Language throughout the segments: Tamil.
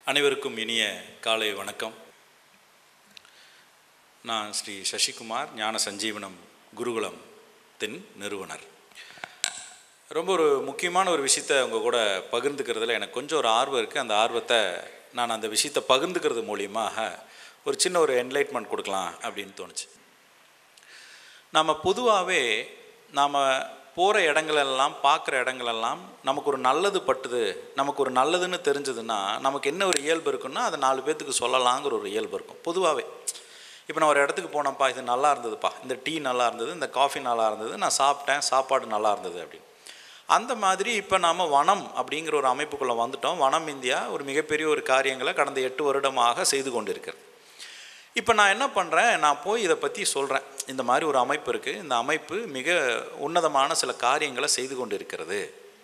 அனைவருக்கும் இனிய காலை வணக்கம் நான் ஸ்ரீ சசிகுமார் ஞான சஞ்சீவனம் குருகுலம் தின் நிறுவனர் ரொம்ப ஒரு முக்கியமான ஒரு விஷயத்த உங்கள் கூட பகிர்ந்துக்கிறதுல எனக்கு கொஞ்சம் ஒரு ஆர்வம் இருக்குது அந்த ஆர்வத்தை நான் அந்த விஷயத்தை பகிர்ந்துக்கிறது மூலியமாக ஒரு சின்ன ஒரு என்லைட்மெண்ட் கொடுக்கலாம் அப்படின்னு தோணுச்சு நம்ம பொதுவாகவே நாம் போகிற இடங்களெல்லாம் பார்க்குற இடங்களெல்லாம் நமக்கு ஒரு நல்லது பட்டுது நமக்கு ஒரு நல்லதுன்னு தெரிஞ்சதுன்னா நமக்கு என்ன ஒரு இயல்பு இருக்குன்னா அதை நாலு பேர்த்துக்கு சொல்லலாங்கிற ஒரு இயல்பு இருக்கும் பொதுவாகவே இப்போ நான் ஒரு இடத்துக்கு போனேன்ப்பா இது நல்லா இருந்ததுப்பா இந்த டீ நல்லா இருந்தது இந்த காஃபி நல்லா இருந்தது நான் சாப்பிட்டேன் சாப்பாடு நல்லா இருந்தது அப்படின்னு அந்த மாதிரி இப்போ நாம் வனம் அப்படிங்கிற ஒரு அமைப்புக்குள்ளே வந்துட்டோம் வனம் இந்தியா ஒரு மிகப்பெரிய ஒரு காரியங்களை கடந்த எட்டு வருடமாக செய்து கொண்டிருக்கிறது இப்போ நான் என்ன பண்ணுறேன் நான் போய் இதை பற்றி சொல்கிறேன் இந்த மாதிரி ஒரு அமைப்பு இருக்குது இந்த அமைப்பு மிக உன்னதமான சில காரியங்களை செய்து கொண்டு இருக்கிறது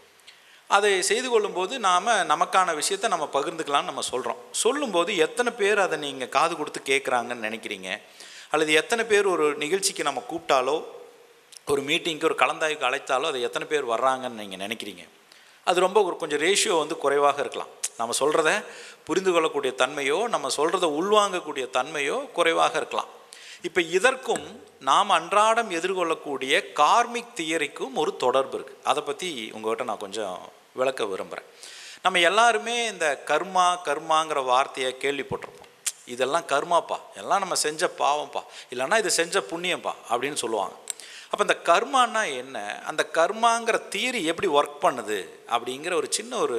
அதை செய்து கொள்ளும்போது நாம் நமக்கான விஷயத்தை நம்ம பகிர்ந்துக்கலாம்னு நம்ம சொல்கிறோம் சொல்லும்போது எத்தனை பேர் அதை நீங்கள் காது கொடுத்து கேட்குறாங்கன்னு நினைக்கிறீங்க அல்லது எத்தனை பேர் ஒரு நிகழ்ச்சிக்கு நம்ம கூப்பிட்டாலோ ஒரு மீட்டிங்க்கு ஒரு கலந்தாய்வுக்கு அழைத்தாலோ அதை எத்தனை பேர் வர்றாங்கன்னு நீங்கள் நினைக்கிறீங்க அது ரொம்ப ஒரு கொஞ்சம் ரேஷியோ வந்து குறைவாக இருக்கலாம் நம்ம சொல்கிறத புரிந்து கொள்ளக்கூடிய தன்மையோ நம்ம சொல்கிறத உள்வாங்கக்கூடிய தன்மையோ குறைவாக இருக்கலாம் இப்போ இதற்கும் நாம் அன்றாடம் எதிர்கொள்ளக்கூடிய கார்மிக் தியரிக்கும் ஒரு தொடர்பு இருக்குது அதை பற்றி உங்கள்கிட்ட நான் கொஞ்சம் விளக்க விரும்புகிறேன் நம்ம எல்லாருமே இந்த கர்மா கர்மாங்கிற வார்த்தையை கேள்விப்பட்டிருப்போம் இதெல்லாம் கர்மாப்பா எல்லாம் நம்ம செஞ்ச பாவம்ப்பா இல்லைன்னா இது செஞ்ச புண்ணியம்ப்பா அப்படின்னு சொல்லுவாங்க அப்போ இந்த கர்மானா என்ன அந்த கர்மாங்கிற தியரி எப்படி ஒர்க் பண்ணுது அப்படிங்கிற ஒரு சின்ன ஒரு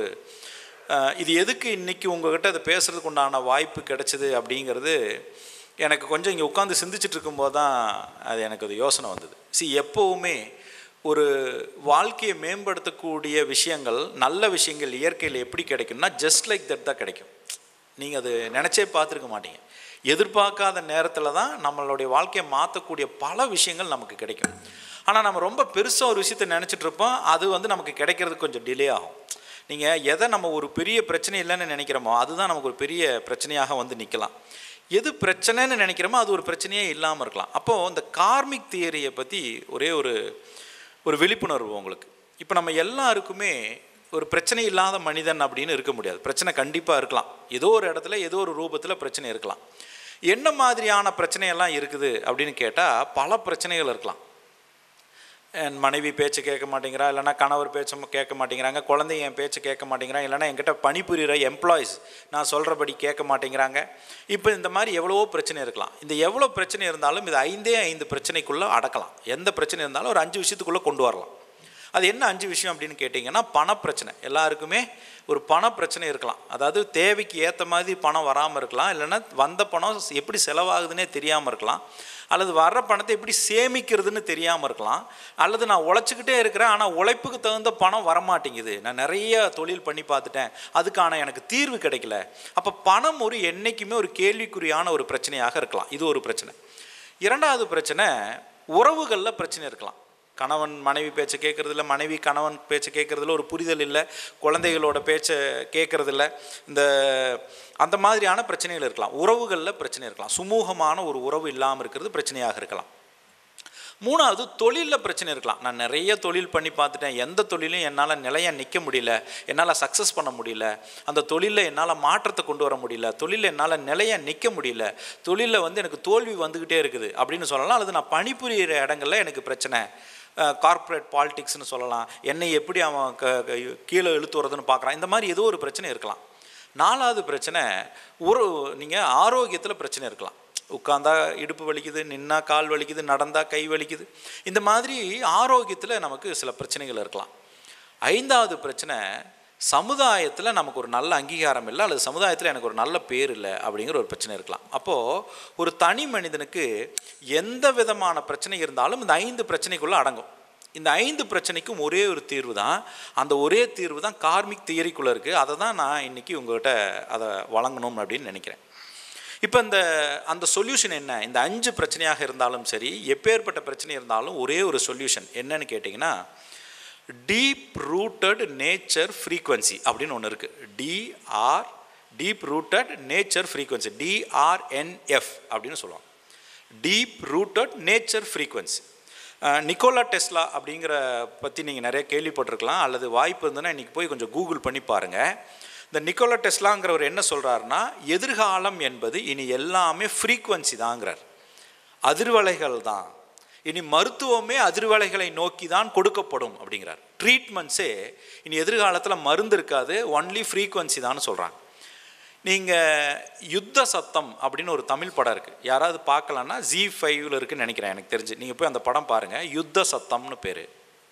இது எதுக்கு இன்றைக்கி உங்கள்கிட்ட அதை பேசுகிறதுக்கு உண்டான வாய்ப்பு கிடைச்சிது அப்படிங்கிறது எனக்கு கொஞ்சம் இங்கே உட்காந்து சிந்திச்சுட்டு இருக்கும்போது தான் அது எனக்கு அது யோசனை வந்தது சி எப்போவுமே ஒரு வாழ்க்கையை மேம்படுத்தக்கூடிய விஷயங்கள் நல்ல விஷயங்கள் இயற்கையில் எப்படி கிடைக்கும்னா ஜஸ்ட் லைக் தட் தான் கிடைக்கும் நீங்கள் அது நினச்சே பார்த்துருக்க மாட்டீங்க எதிர்பார்க்காத நேரத்தில் தான் நம்மளுடைய வாழ்க்கையை மாற்றக்கூடிய பல விஷயங்கள் நமக்கு கிடைக்கும் ஆனால் நம்ம ரொம்ப பெருசாக ஒரு விஷயத்தை நினச்சிட்டு இருப்போம் அது வந்து நமக்கு கிடைக்கிறதுக்கு கொஞ்சம் டிலே ஆகும் நீங்கள் எதை நம்ம ஒரு பெரிய பிரச்சனை இல்லைன்னு நினைக்கிறோமோ அதுதான் நமக்கு ஒரு பெரிய பிரச்சனையாக வந்து நிற்கலாம் எது பிரச்சனைன்னு நினைக்கிறோமோ அது ஒரு பிரச்சனையே இல்லாமல் இருக்கலாம் அப்போது இந்த கார்மிக் தியரியை பற்றி ஒரே ஒரு ஒரு விழிப்புணர்வு உங்களுக்கு இப்போ நம்ம எல்லாருக்குமே ஒரு பிரச்சனை இல்லாத மனிதன் அப்படின்னு இருக்க முடியாது பிரச்சனை கண்டிப்பாக இருக்கலாம் ஏதோ ஒரு இடத்துல ஏதோ ஒரு ரூபத்தில் பிரச்சனை இருக்கலாம் என்ன மாதிரியான பிரச்சனையெல்லாம் இருக்குது அப்படின்னு கேட்டால் பல பிரச்சனைகள் இருக்கலாம் என் மனைவி பேச்சு கேட்க மாட்டேங்கிறா இல்லைனா கணவர் பேச்ச கேட்க மாட்டேங்கிறாங்க குழந்தைங்க என் பேச்சு கேட்க மாட்டேங்கிறாங்க இல்லைனா என்கிட்ட பணிபுரிகிற எம்ப்ளாயீஸ் நான் சொல்கிறபடி கேட்க மாட்டேங்கிறாங்க இப்போ இந்த மாதிரி எவ்வளவோ பிரச்சனை இருக்கலாம் இந்த எவ்வளோ பிரச்சனை இருந்தாலும் இது ஐந்தே ஐந்து பிரச்சனைக்குள்ளே அடக்கலாம் எந்த பிரச்சனை இருந்தாலும் ஒரு அஞ்சு விஷயத்துக்குள்ளே கொண்டு வரலாம் அது என்ன அஞ்சு விஷயம் அப்படின்னு கேட்டிங்கன்னா பணப்பிரச்சனை எல்லாருக்குமே ஒரு பண பிரச்சனை இருக்கலாம் அதாவது தேவைக்கு ஏற்ற மாதிரி பணம் வராமல் இருக்கலாம் இல்லைன்னா வந்த பணம் எப்படி செலவாகுதுன்னே தெரியாமல் இருக்கலாம் அல்லது வர்ற பணத்தை எப்படி சேமிக்கிறதுன்னு தெரியாமல் இருக்கலாம் அல்லது நான் உழைச்சிக்கிட்டே இருக்கிறேன் ஆனால் உழைப்புக்கு தகுந்த பணம் வரமாட்டேங்குது நான் நிறைய தொழில் பண்ணி பார்த்துட்டேன் அதுக்கான எனக்கு தீர்வு கிடைக்கல அப்போ பணம் ஒரு என்றைக்குமே ஒரு கேள்விக்குறியான ஒரு பிரச்சனையாக இருக்கலாம் இது ஒரு பிரச்சனை இரண்டாவது பிரச்சனை உறவுகளில் பிரச்சனை இருக்கலாம் கணவன் மனைவி பேச்சை கேட்குறதில்ல மனைவி கணவன் பேச்சை கேட்குறதில்ல ஒரு புரிதல் இல்லை குழந்தைகளோட பேச்சை கேட்குறதில்ல இந்த அந்த மாதிரியான பிரச்சனைகள் இருக்கலாம் உறவுகளில் பிரச்சனை இருக்கலாம் சுமூகமான ஒரு உறவு இல்லாமல் இருக்கிறது பிரச்சனையாக இருக்கலாம் மூணாவது தொழிலில் பிரச்சனை இருக்கலாம் நான் நிறைய தொழில் பண்ணி பார்த்துட்டேன் எந்த தொழிலும் என்னால் நிலையாக நிற்க முடியல என்னால் சக்ஸஸ் பண்ண முடியல அந்த தொழிலில் என்னால் மாற்றத்தை கொண்டு வர முடியல தொழிலில் என்னால் நிலையாக நிற்க முடியல தொழிலில் வந்து எனக்கு தோல்வி வந்துக்கிட்டே இருக்குது அப்படின்னு சொல்லலாம் அல்லது நான் பணிபுரிகிற இடங்களில் எனக்கு பிரச்சனை கார்ப்பரேட் பாலிடிக்ஸ்னு சொல்லலாம் என்னை எப்படி அவன் க கீழே இழுத்து வரதுன்னு பார்க்குறான் இந்த மாதிரி ஏதோ ஒரு பிரச்சனை இருக்கலாம் நாலாவது பிரச்சனை ஒரு நீங்கள் ஆரோக்கியத்தில் பிரச்சனை இருக்கலாம் உட்காந்தா இடுப்பு வலிக்குது நின்னா கால் வலிக்குது நடந்தா கை வலிக்குது இந்த மாதிரி ஆரோக்கியத்தில் நமக்கு சில பிரச்சனைகள் இருக்கலாம் ஐந்தாவது பிரச்சனை சமுதாயத்தில் நமக்கு ஒரு நல்ல அங்கீகாரம் இல்லை அல்லது சமுதாயத்தில் எனக்கு ஒரு நல்ல பேர் இல்லை அப்படிங்கிற ஒரு பிரச்சனை இருக்கலாம் அப்போது ஒரு தனி மனிதனுக்கு எந்த விதமான பிரச்சனை இருந்தாலும் இந்த ஐந்து பிரச்சனைக்குள்ளே அடங்கும் இந்த ஐந்து பிரச்சனைக்கும் ஒரே ஒரு தீர்வு தான் அந்த ஒரே தீர்வு தான் கார்மிக் தியரிக்குள்ளே இருக்குது அதை தான் நான் இன்றைக்கி உங்கள்கிட்ட அதை வழங்கணும் அப்படின்னு நினைக்கிறேன் இப்போ இந்த அந்த சொல்யூஷன் என்ன இந்த அஞ்சு பிரச்சனையாக இருந்தாலும் சரி எப்பேற்பட்ட பிரச்சனை இருந்தாலும் ஒரே ஒரு சொல்யூஷன் என்னன்னு கேட்டிங்கன்னா டீப் ரூட்டட் நேச்சர் ஃப்ரீக்வன்சி அப்படின்னு ஒன்று இருக்குது DR deep rooted nature frequency DRNF அப்படின்னு சொல்லுவாங்க deep rooted nature frequency Nikola Tesla அப்படிங்கிற பற்றி நீங்கள் நிறைய கேள்விப்பட்டிருக்கலாம் அல்லது வாய்ப்பு இருந்ததுன்னா இன்றைக்கி போய் கொஞ்சம் கூகுள் பண்ணி பாருங்கள் இந்த நிக்கோலா டெஸ்லாங்கிறவர் என்ன சொல்கிறாருன்னா எதிர்காலம் என்பது இனி எல்லாமே ஃப்ரீக்குவன்சி தாங்கிறார் அதிர்வலைகள் தான் இனி மருத்துவமே அதிர்வலைகளை நோக்கி தான் கொடுக்கப்படும் அப்படிங்கிறார் ட்ரீட்மெண்ட்ஸே இனி எதிர்காலத்தில் மருந்து இருக்காது ஒன்லி ஃப்ரீக்குவன்சி தான் சொல்கிறாங்க நீங்கள் யுத்த சத்தம் அப்படின்னு ஒரு தமிழ் படம் இருக்குது யாராவது பார்க்கலன்னா ஜி ஃபைவ்ல இருக்குன்னு நினைக்கிறேன் எனக்கு தெரிஞ்சு நீங்கள் போய் அந்த படம் பாருங்கள் யுத்த சத்தம்னு பேர்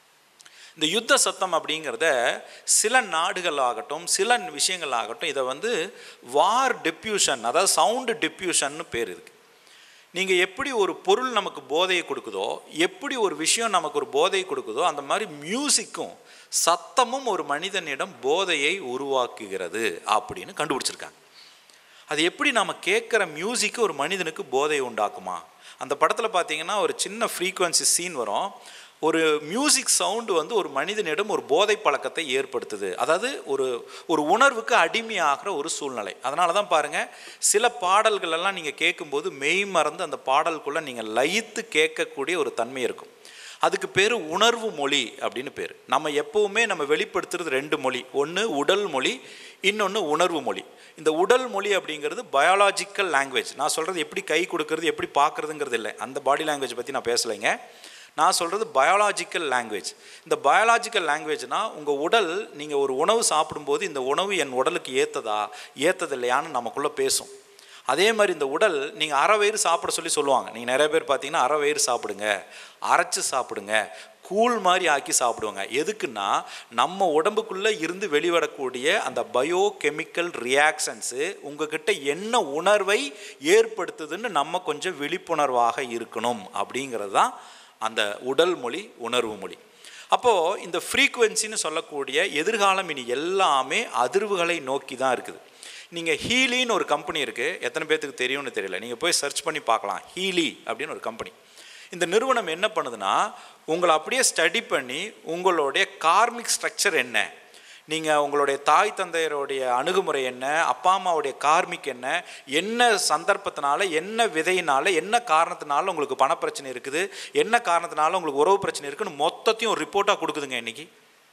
இந்த யுத்த சத்தம் அப்படிங்கிறத சில நாடுகள் ஆகட்டும் சில விஷயங்கள் ஆகட்டும் இதை வந்து வார் டிப்யூஷன் அதாவது சவுண்டு டிப்யூஷன்னு பேர் இருக்கு நீங்கள் எப்படி ஒரு பொருள் நமக்கு போதையை கொடுக்குதோ எப்படி ஒரு விஷயம் நமக்கு ஒரு போதையை கொடுக்குதோ அந்த மாதிரி மியூசிக்கும் சத்தமும் ஒரு மனிதனிடம் போதையை உருவாக்குகிறது அப்படின்னு கண்டுபிடிச்சிருக்காங்க அது எப்படி நாம் கேட்குற மியூசிக்கு ஒரு மனிதனுக்கு போதையை உண்டாக்குமா அந்த படத்தில் பார்த்தீங்கன்னா ஒரு சின்ன ஃப்ரீக்குவன்சி சீன் வரும் ஒரு மியூசிக் சவுண்டு வந்து ஒரு மனிதனிடம் ஒரு போதை பழக்கத்தை ஏற்படுத்துது அதாவது ஒரு ஒரு உணர்வுக்கு அடிமையாகிற ஒரு சூழ்நிலை அதனால தான் பாருங்கள் சில பாடல்கள் எல்லாம் நீங்கள் கேட்கும்போது மெய் மறந்து அந்த பாடலுக்குள்ளே நீங்கள் லயித்து கேட்கக்கூடிய ஒரு தன்மை இருக்கும் அதுக்கு பேர் உணர்வு மொழி அப்படின்னு பேர் நம்ம எப்போவுமே நம்ம வெளிப்படுத்துறது ரெண்டு மொழி ஒன்று உடல் மொழி இன்னொன்று உணர்வு மொழி இந்த உடல் மொழி அப்படிங்கிறது பயாலாஜிக்கல் லாங்குவேஜ் நான் சொல்கிறது எப்படி கை கொடுக்கறது எப்படி பார்க்குறதுங்கிறது இல்லை அந்த பாடி லாங்குவேஜ் பற்றி நான் பேசலைங்க நான் சொல்கிறது பயாலாஜிக்கல் லாங்குவேஜ் இந்த பயாலாஜிக்கல் லாங்குவேஜ்னால் உங்கள் உடல் நீங்கள் ஒரு உணவு சாப்பிடும்போது இந்த உணவு என் உடலுக்கு ஏற்றதா ஏற்றதில்லையான்னு நமக்குள்ளே பேசும் அதே மாதிரி இந்த உடல் நீங்கள் அரை வயிறு சாப்பிட சொல்லி சொல்லுவாங்க நீங்கள் நிறைய பேர் பார்த்தீங்கன்னா அரை வயிறு சாப்பிடுங்க அரைச்சி சாப்பிடுங்க கூழ் மாதிரி ஆக்கி சாப்பிடுவாங்க எதுக்குன்னா நம்ம உடம்புக்குள்ளே இருந்து வெளிவரக்கூடிய அந்த பயோ கெமிக்கல் ரியாக்ஷன்ஸு உங்ககிட்ட என்ன உணர்வை ஏற்படுத்துதுன்னு நம்ம கொஞ்சம் விழிப்புணர்வாக இருக்கணும் அப்படிங்கிறது தான் அந்த உடல் மொழி உணர்வு மொழி அப்போது இந்த ஃப்ரீக்குவென்சின்னு சொல்லக்கூடிய எதிர்காலம் இனி எல்லாமே அதிர்வுகளை நோக்கி தான் இருக்குது நீங்கள் ஹீலின்னு ஒரு கம்பெனி இருக்குது எத்தனை பேர்த்துக்கு தெரியும்னு தெரியல நீங்கள் போய் சர்ச் பண்ணி பார்க்கலாம் ஹீலி அப்படின்னு ஒரு கம்பெனி இந்த நிறுவனம் என்ன பண்ணுதுன்னா உங்களை அப்படியே ஸ்டடி பண்ணி உங்களுடைய கார்மிக் ஸ்ட்ரக்சர் என்ன நீங்கள் உங்களுடைய தாய் தந்தையருடைய அணுகுமுறை என்ன அப்பா அம்மாவுடைய கார்மிக் என்ன என்ன சந்தர்ப்பத்தினால என்ன விதையினால என்ன காரணத்தினால உங்களுக்கு பணப்பிரச்சனை இருக்குது என்ன காரணத்தினால உங்களுக்கு உறவு பிரச்சனை இருக்குன்னு மொத்தத்தையும் ஒரு ரிப்போர்ட்டாக கொடுக்குதுங்க இன்னைக்கு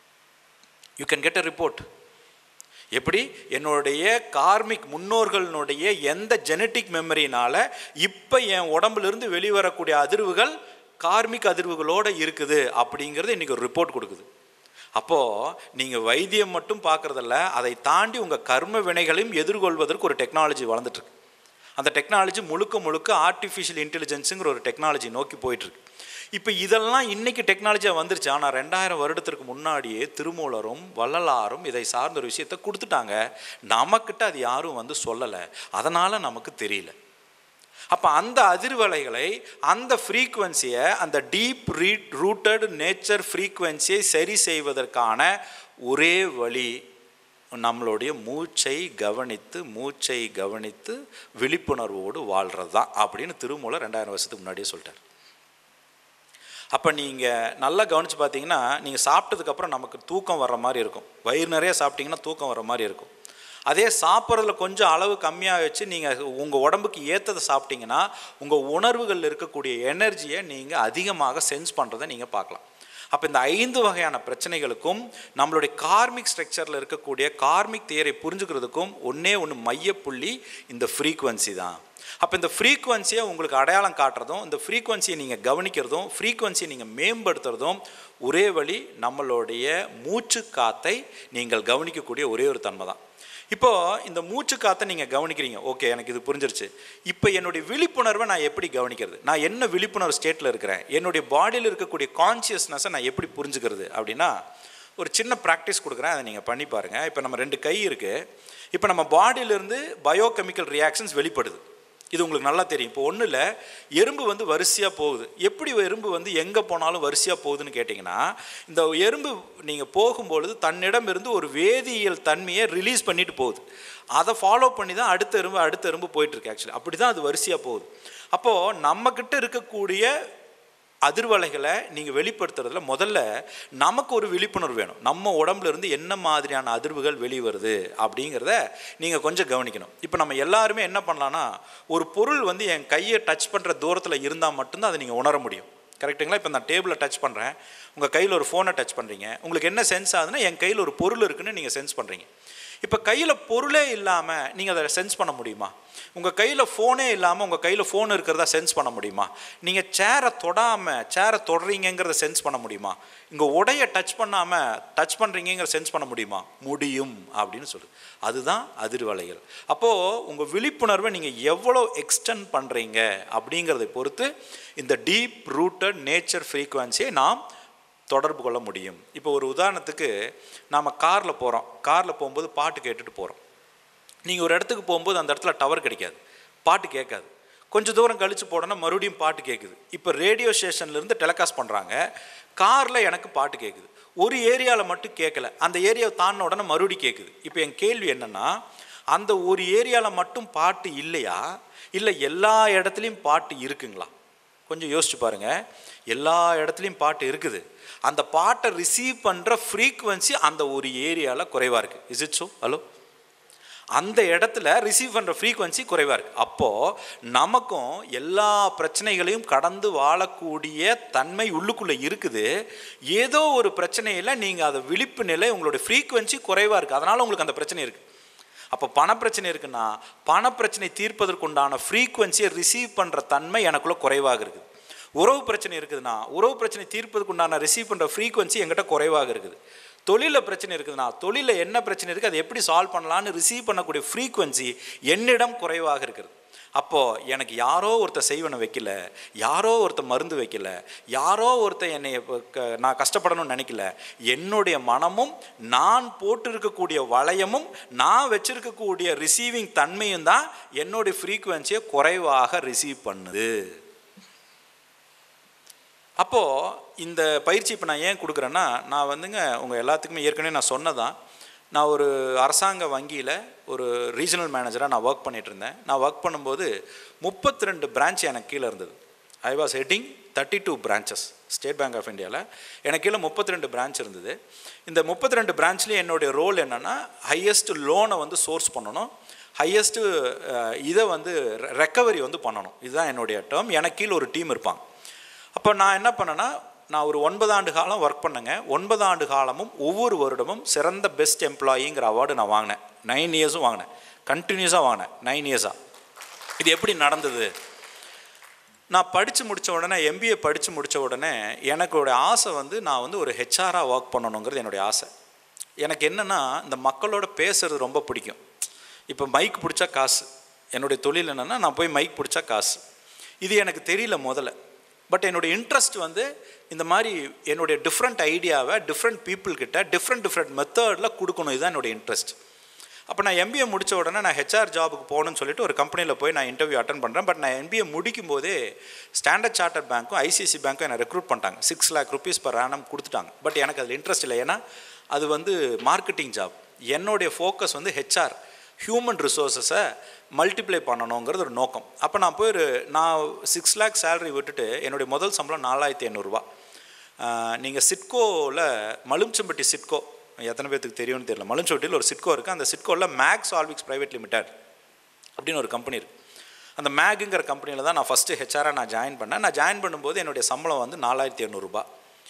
you can get a report எப்படி என்னுடைய கார்மிக் முன்னோர்களுடைய எந்த ஜெனட்டிக் மெமரினால இப்போ என் உடம்புலேருந்து வெளிவரக்கூடிய அதிர்வுகள் கார்மிக் அதிர்வுகளோடு இருக்குது அப்படிங்கிறது இன்றைக்கி ஒரு ரிப்போர்ட் கொடுக்குது அப்போது நீங்கள் வைத்தியம் மட்டும் பார்க்குறதில்ல அதை தாண்டி உங்கள் கர்ம வினைகளையும் எதிர்கொள்வதற்கு ஒரு டெக்னாலஜி வளர்ந்துட்டுருக்கு அந்த டெக்னாலஜி முழுக்க முழுக்க ஆர்டிஃபிஷியல் இன்டெலிஜென்ஸுங்கிற ஒரு டெக்னாலஜி நோக்கி போயிட்டுருக்கு இப்போ இதெல்லாம் இன்னைக்கு டெக்னாலஜியாக வந்துருச்சு ஆனால் ரெண்டாயிரம் வருடத்திற்கு முன்னாடியே திருமூலரும் வள்ளலாரும் இதை சார்ந்த ஒரு விஷயத்தை கொடுத்துட்டாங்க நமக்கிட்ட அது யாரும் வந்து சொல்லலை அதனால் நமக்கு தெரியல அப்போ அந்த அதிர்வலைகளை அந்த ஃப்ரீக்குவென்சியை அந்த டீப் ரீட் ரூட்டட் நேச்சர் ஃப்ரீக்குவென்சியை சரி செய்வதற்கான ஒரே வழி நம்மளுடைய மூச்சை கவனித்து மூச்சை கவனித்து விழிப்புணர்வோடு வாழ்கிறது தான் அப்படின்னு திருமூலர் ரெண்டாயிரம் வருஷத்துக்கு முன்னாடியே சொல்லிட்டார் அப்போ நீங்கள் நல்லா கவனித்து பார்த்தீங்கன்னா நீங்கள் சாப்பிட்டதுக்கப்புறம் நமக்கு தூக்கம் வர்ற மாதிரி இருக்கும் வயிறு நிறைய சாப்பிட்டீங்கன்னா தூக்கம் வர்ற மாதிரி இருக்கும் அதே சாப்பிட்றதுல கொஞ்சம் அளவு கம்மியாக வச்சு நீங்கள் உங்கள் உடம்புக்கு ஏற்றதை சாப்பிட்டீங்கன்னா உங்கள் உணர்வுகளில் இருக்கக்கூடிய எனர்ஜியை நீங்கள் அதிகமாக சென்ஸ் பண்ணுறதை நீங்கள் பார்க்கலாம் அப்போ இந்த ஐந்து வகையான பிரச்சனைகளுக்கும் நம்மளுடைய கார்மிக் ஸ்ட்ரக்சரில் இருக்கக்கூடிய கார்மிக் தியரை புரிஞ்சுக்கிறதுக்கும் ஒன்றே ஒன்று மையப்புள்ளி இந்த ஃப்ரீக்குவன்சி தான் அப்போ இந்த ஃப்ரீக்குவன்சியை உங்களுக்கு அடையாளம் காட்டுறதும் இந்த ஃப்ரீக்குவன்சியை நீங்கள் கவனிக்கிறதும் ஃப்ரீக்குவன்சியை நீங்கள் மேம்படுத்துறதும் ஒரே வழி நம்மளுடைய மூச்சு காத்தை நீங்கள் கவனிக்கக்கூடிய ஒரே ஒரு தன்மை தான் இப்போது இந்த மூச்சு காத்தை நீங்கள் கவனிக்கிறீங்க ஓகே எனக்கு இது புரிஞ்சிருச்சு இப்போ என்னுடைய விழிப்புணர்வை நான் எப்படி கவனிக்கிறது நான் என்ன விழிப்புணர்வு ஸ்டேட்டில் இருக்கிறேன் என்னுடைய பாடியில் இருக்கக்கூடிய கான்சியஸ்னஸை நான் எப்படி புரிஞ்சுக்கிறது அப்படின்னா ஒரு சின்ன ப்ராக்டிஸ் கொடுக்குறேன் அதை நீங்கள் பண்ணி பாருங்கள் இப்போ நம்ம ரெண்டு கை இருக்குது இப்போ நம்ம பாடியிலேருந்து பயோகெமிக்கல் ரியாக்ஷன்ஸ் வெளிப்படுது இது உங்களுக்கு நல்லா தெரியும் இப்போ ஒன்றும் இல்லை எறும்பு வந்து வரிசையாக போகுது எப்படி எறும்பு வந்து எங்கே போனாலும் வரிசையாக போகுதுன்னு கேட்டிங்கன்னா இந்த எறும்பு நீங்கள் போகும்பொழுது தன்னிடம் இருந்து ஒரு வேதியியல் தன்மையை ரிலீஸ் பண்ணிட்டு போகுது அதை ஃபாலோ பண்ணி தான் அடுத்த எறும்பு அடுத்த எறும்பு போயிட்டுருக்கு ஆக்சுவலி அப்படி தான் அது வரிசையாக போகுது அப்போது நம்மக்கிட்ட இருக்கக்கூடிய அதிர்வலைகளை நீங்கள் வெளிப்படுத்துறதுல முதல்ல நமக்கு ஒரு விழிப்புணர்வு வேணும் நம்ம உடம்புல இருந்து என்ன மாதிரியான அதிர்வுகள் வெளிவருது அப்படிங்கிறத நீங்கள் கொஞ்சம் கவனிக்கணும் இப்போ நம்ம எல்லாருமே என்ன பண்ணலான்னா ஒரு பொருள் வந்து என் கையை டச் பண்ணுற தூரத்தில் இருந்தால் மட்டும்தான் அதை நீங்கள் உணர முடியும் கரெக்டுங்களா இப்போ நான் டேபிளை டச் பண்ணுறேன் உங்கள் கையில் ஒரு ஃபோனை டச் பண்ணுறீங்க உங்களுக்கு என்ன சென்ஸ் ஆகுதுன்னா என் கையில் ஒரு பொருள் இருக்குன்னு நீங்கள் சென்ஸ் பண்ணுறீங்க இப்போ கையில் பொருளே இல்லாமல் நீங்கள் அதை சென்ஸ் பண்ண முடியுமா உங்கள் கையில் ஃபோனே இல்லாமல் உங்கள் கையில் ஃபோன் இருக்கிறதா சென்ஸ் பண்ண முடியுமா நீங்கள் சேரை தொடாமல் சேரை தொடுறீங்கிறத சென்ஸ் பண்ண முடியுமா இங்கே உடைய டச் பண்ணாமல் டச் பண்ணுறீங்கிற சென்ஸ் பண்ண முடியுமா முடியும் அப்படின்னு சொல்லுது அதுதான் அதிர்வலைகள் அப்போது உங்கள் விழிப்புணர்வை நீங்கள் எவ்வளோ எக்ஸ்டெண்ட் பண்ணுறீங்க அப்படிங்கிறதை பொறுத்து இந்த டீப் ரூட்டட் நேச்சர் ஃப்ரீக்குவன்சியை நாம் தொடர்பு கொள்ள முடியும் இப்போ ஒரு உதாரணத்துக்கு நாம் காரில் போகிறோம் காரில் போகும்போது பாட்டு கேட்டுட்டு போகிறோம் நீங்கள் ஒரு இடத்துக்கு போகும்போது அந்த இடத்துல டவர் கிடைக்காது பாட்டு கேட்காது கொஞ்சம் தூரம் கழித்து போனோன்னா மறுபடியும் பாட்டு கேட்குது இப்போ ரேடியோ ஸ்டேஷன்லேருந்து டெலிகாஸ்ட் பண்ணுறாங்க காரில் எனக்கு பாட்டு கேட்குது ஒரு ஏரியாவில் மட்டும் கேட்கல அந்த ஏரியாவை தாண்டின உடனே மறுபடியும் கேட்குது இப்போ என் கேள்வி என்னென்னா அந்த ஒரு ஏரியாவில் மட்டும் பாட்டு இல்லையா இல்லை எல்லா இடத்துலையும் பாட்டு இருக்குங்களா கொஞ்சம் யோசிச்சு பாருங்கள் எல்லா இடத்துலையும் பாட்டு இருக்குது அந்த பாட்டை ரிசீவ் பண்ணுற ஃப்ரீக்குவன்சி அந்த ஒரு ஏரியாவில் குறைவாக இருக்குது இஸ் இட் ஸோ ஹலோ அந்த இடத்துல ரிசீவ் பண்ணுற ஃப்ரீக்குவன்சி குறைவாக இருக்குது அப்போது நமக்கும் எல்லா பிரச்சனைகளையும் கடந்து வாழக்கூடிய தன்மை உள்ளுக்குள்ளே இருக்குது ஏதோ ஒரு பிரச்சனையில் நீங்கள் அதை விழிப்பு நிலை உங்களுடைய ஃப்ரீக்குவன்சி குறைவாக இருக்குது அதனால் உங்களுக்கு அந்த பிரச்சனை இருக்குது அப்போ பணப்பிரச்சனை இருக்குன்னா பணப்பிரச்சனை தீர்ப்பதற்குண்டான ஃப்ரீக்குவன்சியை ரிசீவ் பண்ணுற தன்மை எனக்குள்ளே குறைவாக இருக்குது உறவு பிரச்சனை இருக்குதுன்னா உறவு பிரச்சனை தீர்ப்பதற்கு உண்டான ரிசீவ் பண்ணுற ஃப்ரீக்குவன்சி எங்கிட்ட குறைவாக இருக்குது தொழிலில் பிரச்சனை இருக்குதுன்னா தொழிலில் என்ன பிரச்சனை இருக்குது அதை எப்படி சால்வ் பண்ணலான்னு ரிசீவ் பண்ணக்கூடிய ஃப்ரீக்குவன்சி என்னிடம் குறைவாக இருக்கிறது அப்போது எனக்கு யாரோ ஒருத்தர் செய்வனை வைக்கல யாரோ ஒருத்தர் மருந்து வைக்கல யாரோ ஒருத்தர் என்னை நான் கஷ்டப்படணும்னு நினைக்கல என்னுடைய மனமும் நான் போட்டு இருக்கக்கூடிய வளையமும் நான் வச்சிருக்கக்கூடிய ரிசீவிங் தன்மையும் தான் என்னுடைய ஃப்ரீக்குவன்சியை குறைவாக ரிசீவ் பண்ணுது அப்போது இந்த பயிற்சி இப்போ நான் ஏன் கொடுக்குறேன்னா நான் வந்துங்க உங்கள் எல்லாத்துக்குமே ஏற்கனவே நான் சொன்னதான் நான் ஒரு அரசாங்க வங்கியில் ஒரு ரீஜனல் மேனேஜராக நான் ஒர்க் பண்ணிகிட்டு இருந்தேன் நான் ஒர்க் பண்ணும்போது முப்பத்தி ரெண்டு பிரான்ச் எனக்கு கீழே இருந்தது I was heading thirty two branches state bank of இந்தியாவில் எனக்கு கீழே முப்பத்தி ரெண்டு பிரான்ச் இருந்தது இந்த முப்பத்தி ரெண்டு பிரான்ச்லேயும் என்னுடைய ரோல் என்னென்னா ஹையஸ்ட் லோனை வந்து சோர்ஸ் பண்ணணும் ஹையஸ்ட்டு இதை வந்து ரெக்கவரி வந்து பண்ணணும் இதுதான் என்னுடைய டேர்ம் எனக்கு கீழே ஒரு டீம் இருப்பாங்க அப்போ நான் என்ன பண்ணேன்னா நான் ஒரு ஒன்பது ஆண்டு காலம் ஒர்க் பண்ணேங்க ஒன்பது ஆண்டு காலமும் ஒவ்வொரு வருடமும் சிறந்த பெஸ்ட் எம்ப்ளாயிங்கிற அவார்டு நான் வாங்கினேன் நைன் இயர்ஸும் வாங்கினேன் கண்டினியூஸாக வாங்கினேன் நைன் இயர்ஸாக இது எப்படி நடந்தது நான் படித்து முடித்த உடனே எம்பிஏ படித்து முடித்த உடனே எனக்கோட ஆசை வந்து நான் வந்து ஒரு ஹெச்ஆராக ஒர்க் பண்ணணுங்கிறது என்னுடைய ஆசை எனக்கு என்னென்னா இந்த மக்களோட பேசுகிறது ரொம்ப பிடிக்கும் இப்போ மைக் பிடிச்சா காசு என்னுடைய தொழில் என்னென்னா நான் போய் மைக் பிடிச்சா காசு இது எனக்கு தெரியல முதல்ல பட் என்னுடைய இன்ட்ரெஸ்ட் வந்து இந்த மாதிரி என்னுடைய டிஃப்ரெண்ட் ஐடியாவை டிஃப்ரெண்ட் பீப்புள்கிட்ட டிஃப்ரெண்ட் டிஃப்ரெண்ட் மெத்தடில் கொடுக்கணும் இதுதான் என்னுடைய இன்ட்ரெஸ்ட் அப்போ நான் எம்பிஏ முடித்த உடனே நான் ஹெச்ஆர் ஜாபுக்கு போகணும்னு சொல்லிட்டு ஒரு கம்பெனியில் போய் நான் இன்டர்வியூ அட்டன் பண்ணுறேன் பட் நான் எம்பிஏ முடிக்கும் போதே ஸ்டாண்டர்ட் சார்ட்டர் பேங்க்கும் ஐசிஐசி பேங்க்கும் என்னை ரெக்ரூட் பண்ணிட்டாங்க six lakh rupees per annum கொடுத்துட்டாங்க பட் எனக்கு அதில் இன்ட்ரெஸ்ட் இல்லை ஏன்னா அது வந்து மார்க்கெட்டிங் ஜாப் என்னுடைய ஃபோக்கஸ் வந்து ஹெச்ஆர் ஹியூமன் ரிசோர்ஸஸை மல்டிப்ளை பண்ணணுங்கிறது ஒரு நோக்கம் அப்போ நான் போய் ஒரு நான் சிக்ஸ் லேக் சேலரி விட்டுட்டு என்னுடைய முதல் சம்பளம் நாலாயிரத்தி ஐநூறுரூவா நீங்கள் சிட்கோவில் மலும்சம்பட்டி சிட்கோ எத்தனை பேர்த்துக்கு தெரியும்னு தெரியல மலும்சம்பட்டியில் ஒரு சிட்கோ இருக்குது அந்த சிட்கோவில் மேக்ஸ் ஆல்விக்ஸ் ப்ரைவேட் லிமிடெட் அப்படின்னு ஒரு கம்பெனி இருக்குது அந்த மேகுங்கிற கம்பெனியில் தான் நான் ஃபஸ்ட்டு ஹெச்ஆராக நான் ஜாயின் பண்ணேன் நான் ஜாயின் பண்ணும்போது என்னுடைய சம்பளம் வந்து நாலாயிரத்தி எண்ணூறுரூபா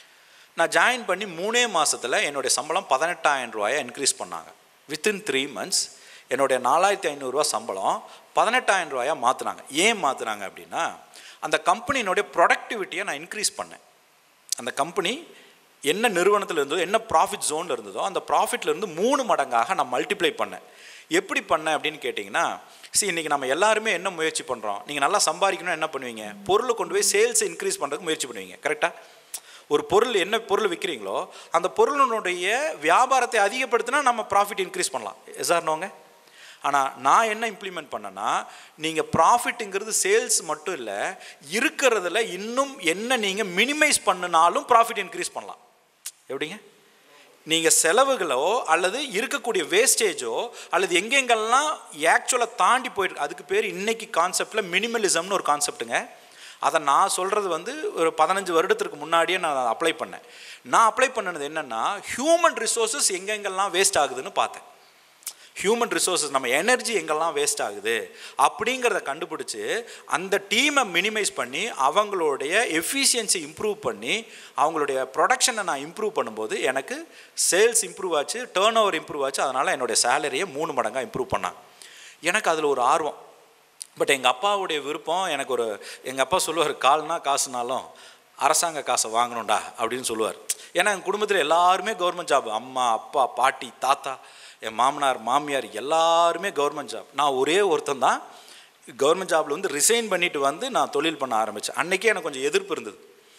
நான் ஜாயின் பண்ணி மூணே மாதத்தில் என்னுடைய சம்பளம் பதினெட்டாயிரம் ரூபாயை இன்க்ரீஸ் பண்ணாங்க வித்தின் த்ரீ மந்த்ஸ் என்னுடைய நாலாயிரத்தி ஐநூறுரூவா சம்பளம் பதினெட்டாயிரம் ரூபாயாக மாற்றினாங்க ஏன் மாற்றினாங்க அப்படின்னா அந்த கம்பெனியினுடைய ப்ரொடக்டிவிட்டியை நான் இன்க்ரீஸ் பண்ணேன் அந்த கம்பெனி என்ன நிறுவனத்தில் இருந்ததோ என்ன ப்ராஃபிட் ஜோனில் இருந்ததோ அந்த ப்ராஃபிட்லேருந்து மூணு மடங்காக நான் மல்டிப்ளை பண்ணேன் எப்படி பண்ணேன் அப்படின்னு கேட்டிங்கன்னா சரி இன்றைக்கி நம்ம எல்லாருமே என்ன முயற்சி பண்ணுறோம் நீங்கள் நல்லா சம்பாதிக்கணும் என்ன பண்ணுவீங்க பொருளை கொண்டு போய் சேல்ஸை இன்க்ரீஸ் பண்ணுறதுக்கு முயற்சி பண்ணுவீங்க கரெக்டாக ஒரு பொருள் என்ன பொருள் விற்கிறீங்களோ அந்த பொருளினுடைய வியாபாரத்தை அதிகப்படுத்தினா நம்ம ப்ராஃபிட் இன்க்ரீஸ் பண்ணலாம் எசார்னோங்க ஆனால் நான் என்ன இம்ப்ளிமெண்ட் பண்ணேன்னா நீங்கள் ப்ராஃபிட்டுங்கிறது சேல்ஸ் மட்டும் இல்லை இருக்கிறதுல இன்னும் என்ன நீங்கள் மினிமைஸ் பண்ணினாலும் ப்ராஃபிட் இன்க்ரீஸ் பண்ணலாம் எப்படிங்க நீங்கள் செலவுகளோ அல்லது இருக்கக்கூடிய வேஸ்டேஜோ அல்லது எங்கெங்கெல்லாம் ஆக்சுவலாக தாண்டி போயிட்டு அதுக்கு பேர் இன்னைக்கு கான்செப்டில் மினிமலிசம்னு ஒரு கான்செப்ட்டுங்க அதை நான் சொல்கிறது வந்து ஒரு பதினஞ்சு வருடத்திற்கு முன்னாடியே நான் அப்ளை பண்ணேன் நான் அப்ளை பண்ணது என்னென்னா ஹியூமன் ரிசோர்ஸஸ் எங்கெங்கெல்லாம் வேஸ்ட் ஆகுதுன்னு பார்த்தேன் ஹியூமன் ரிசோர்ஸஸ் நம்ம எனர்ஜி எங்கெல்லாம் வேஸ்ட் ஆகுது அப்படிங்கிறத கண்டுபிடிச்சி அந்த டீமை மினிமைஸ் பண்ணி அவங்களுடைய எஃபிஷியன்சி இம்ப்ரூவ் பண்ணி அவங்களுடைய ப்ரொடக்ஷனை நான் இம்ப்ரூவ் பண்ணும்போது எனக்கு சேல்ஸ் இம்ப்ரூவ் ஆச்சு டேர்ன் ஓவர் இம்ப்ரூவ் ஆச்சு அதனால் என்னுடைய சேலரியை மூணு மடங்காக இம்ப்ரூவ் பண்ணாங்க எனக்கு அதில் ஒரு ஆர்வம் பட் எங்கள் அப்பாவுடைய விருப்பம் எனக்கு ஒரு எங்கள் அப்பா சொல்லுவார் கால்னா காசுனாலும் அரசாங்க காசை வாங்கணும்டா அப்படின்னு சொல்லுவார் ஏன்னா எங்கள் குடும்பத்தில் எல்லாருமே கவர்மெண்ட் ஜாப் அம்மா அப்பா பாட்டி தாத்தா என் மாமனார் மாமியார் எல்லாருமே கவர்மெண்ட் ஜாப் நான் ஒரே ஒருத்தன் தான் கவர்மெண்ட் ஜாப்ல வந்து ரிசைன் பண்ணிட்டு வந்து நான் தொழில் பண்ண ஆரம்பித்தேன் அன்றைக்கே எனக்கு கொஞ்சம் எதிர்ப்பு இருந்தது